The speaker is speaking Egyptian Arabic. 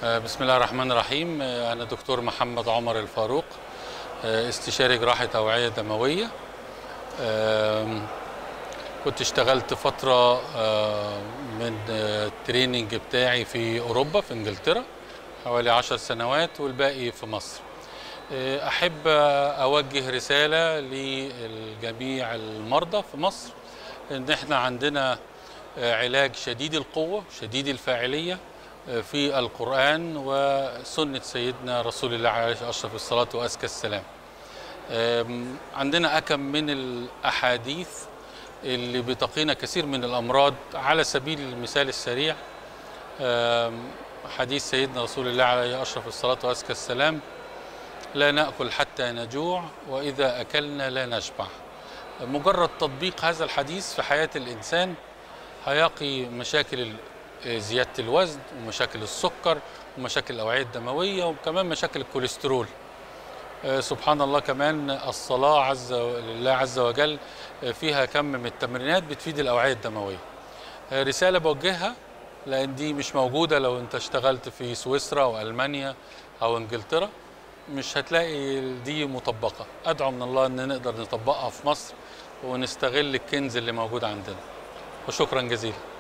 بسم الله الرحمن الرحيم أنا دكتور محمد عمر الفاروق استشاري جراحة أوعية دموية كنت اشتغلت فترة من التريننج بتاعي في أوروبا في إنجلترا حوالي عشر سنوات والباقي في مصر أحب أوجه رسالة لجميع المرضى في مصر إن إحنا عندنا علاج شديد القوة شديد الفاعلية في القرآن وسنة سيدنا رسول الله عليه أشرف الصلاة وأزكى السلام عندنا أكم من الأحاديث اللي بتقينا كثير من الأمراض على سبيل المثال السريع حديث سيدنا رسول الله عليه أشرف الصلاة وأزكى السلام لا نأكل حتى نجوع وإذا أكلنا لا نشبع مجرد تطبيق هذا الحديث في حياة الإنسان هيقي مشاكل زيادة الوزن ومشاكل السكر ومشاكل الأوعية الدموية وكمان مشاكل الكوليسترول سبحان الله كمان الصلاة عز لله عز وجل فيها كم من التمرينات بتفيد الأوعية الدموية رسالة بوجهها لأن دي مش موجودة لو أنت اشتغلت في سويسرا أو ألمانيا أو إنجلترا مش هتلاقي دي مطبقة أدعو من الله أن نقدر نطبقها في مصر ونستغل الكنز اللي موجود عندنا وشكرا جزيلا